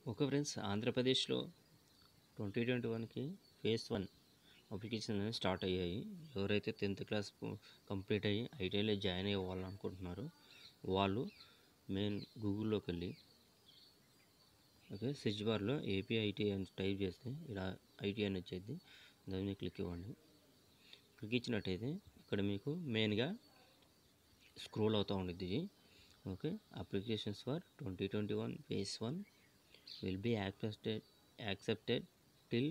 okay friends ఆంధ్రప్రదేశ్లో twenty twenty వన్కి phase one application అనేవి స్టార్ట్ అయ్యాయి ఎవరైతే టెన్త్ క్లాస్ కంప్లీట్ అయ్యి ఐటీఐలో జాయిన్ అవ్వాలనుకుంటున్నారో వాళ్ళు మెయిన్ గూగుల్లోకి వెళ్ళి ఓకే సెర్చ్ బార్లో ఏపీ ఐటీఐ అని టైప్ చేస్తే ఇలా ఐటీ అని వచ్చేది దాని మీద క్లిక్ ఇవ్వండి క్లిక్ ఇచ్చినట్టయితే ఇక్కడ మీకు మెయిన్గా స్క్రోల్ అవుతూ ఉండిద్ది ఇది okay applications for twenty twenty one phase one will be accepted accepted till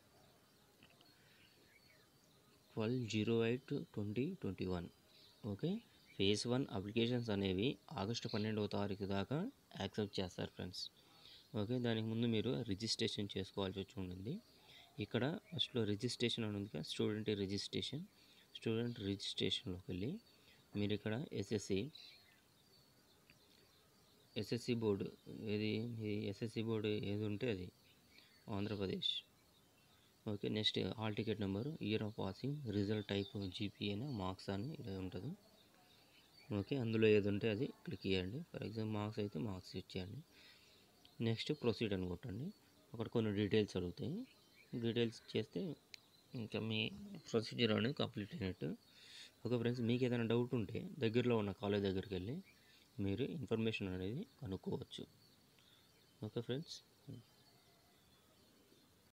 twelve zero eight twenty twenty one okay phase one applications అనేవి ఆగస్టు పన్నెండవ తారీఖు దాకా యాక్సెప్ట్ చేస్తారు ఫ్రెండ్స్ ఓకే దానికి ముందు మీరు రిజిస్ట్రేషన్ చేసుకోవాల్సి వచ్చి ఉంటుంది ఇక్కడ ఫస్ట్లో రిజిస్ట్రేషన్ అని ఉంది కదా స్టూడెంట్ రిజిస్ట్రేషన్ స్టూడెంట్ రిజిస్ట్రేషన్లోకి వెళ్ళి మీరు ఇక్కడ ఎస్ఎస్సి ఎస్ఎస్సి బోర్డు ఏది మీ ఎస్ఎస్సి బోర్డు ఏది ఉంటే అది Andhra Pradesh okay next hall ticket number year of passing result type GP అని మార్క్స్ అని ఇలా ఉంటుంది ఓకే అందులో ఏది ఉంటే అది క్లిక్ చేయండి ఫర్ ఎగ్జాంపుల్ మార్క్స్ అయితే మార్క్స్ ఇచ్చేయండి నెక్స్ట్ ప్రొసీడ్ అని కొట్టండి అక్కడ కొన్ని డీటెయిల్స్ అడుగుతాయి డీటెయిల్స్ చేస్తే ఇంకా మీ ప్రొసీజర్ అనేది కంప్లీట్ అయినట్టు ఓకే ఫ్రెండ్స్ మీకు ఏదైనా డౌట్ ఉంటే దగ్గరలో ఉన్న కాలేజ్ దగ్గరికి వెళ్ళి మీరు ఇన్ఫర్మేషన్ అనేది కనుక్కోవచ్చు ఓకే ఫ్రెండ్స్